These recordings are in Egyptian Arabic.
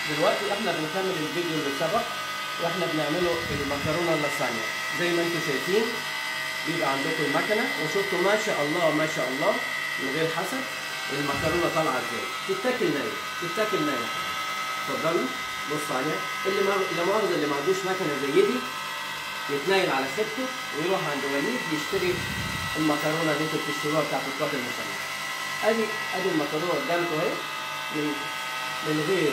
دلوقتي احنا بنكمل الفيديو اللي سبق واحنا بنعمله المكرونه اللازانيا زي ما انتم شايفين بيبقى عندكم المكنه وشفتوا ما شاء الله ما شاء الله من غير حسد المكرونه طالعه ازاي تتاكل نايه تتاكل نايه اتفضلوا بص عليها اللي ما لا مؤاخذه اللي ما عندوش مكنه زي دي يتنايل على خيبته ويروح عند وليد يشتري المكرونه اللي انتوا بتشتروها بتاعت القاتل المسلم ادي ادي المكرونه قدامكم اهي من من غير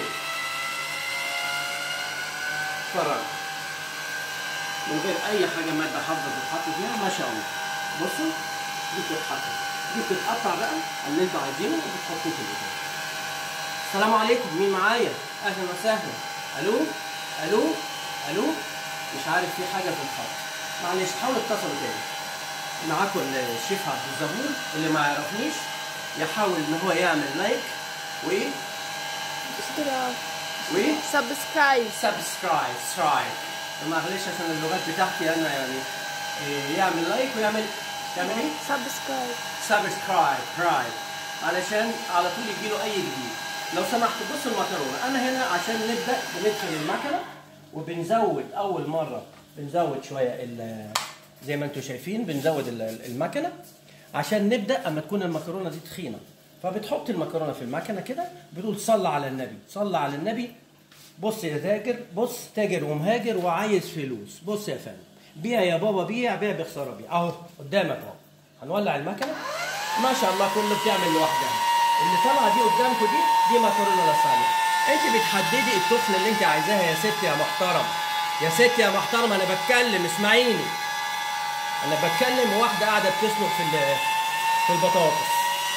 فرق من غير اي حاجه ماده حافظه بتتحط فيها ما شاء الله بصوا دي بتتحط دي بتتقطع بقى اللي انتوا عايزينه وبتحطوه في البتاع السلام عليكم مين معايا اهلا وسهلا الو الو الو مش عارف في حاجه في الخط معلش حاولوا اتصلوا تاني معاكم الشيف عبد الزهور اللي ما يعرفنيش يحاول ان هو يعمل لايك وايه اشتراك وايه سبسكرايب سبسكرايب سكرايب معلش عشان اللغات بتاعتي انا يعني إيه، يعمل لايك ويعمل يعمل ايه سبسكرايب سبسكرايب رايت علشان على طول يجيله اي جديد لو سمحت بصوا المكرونه انا هنا عشان نبدا بندخل المكنه وبنزود اول مره بنزود شويه ال- زي ما انتم شايفين بنزود ال- المكنه عشان نبدا اما تكون المكرونه دي تخينه فبتحط المكرونه في المكنه كده بتقول صلى على النبي صلى على النبي بص يا تاجر بص تاجر ومهاجر وعايز فلوس بص يا فندم بيع يا بابا بيع بيع بخساره بيع اهو قدامك اهو هنولع المكنه ما شاء الله كله بتعمل لوحدها اللي طالعه دي قدامكم دي دي مكرونه لازانيا انت بتحددي التخن اللي انت عايزاها يا ست يا محترم يا ست يا محترم انا بتكلم اسمعيني انا بتكلم واحده قاعده بتسلق في ال- في البطاطس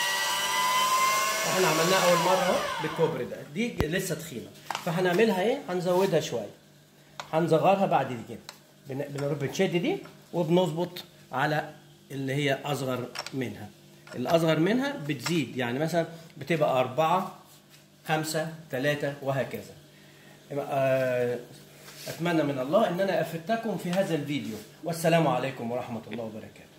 احنا عملناها اول مره اهو بالكوبري ده دي لسه تخينه فهنعملها ايه هنزودها شويه هنصغرها بعد دي كده بن- بنروح بنشد دي وبنظبط على اللي هي اصغر منها الاصغر منها بتزيد يعني مثلا بتبقى أربعة خمسة ثلاثة وهكذا آه، أتمنى من الله أن أنا أفدتكم في هذا الفيديو والسلام عليكم ورحمة الله وبركاته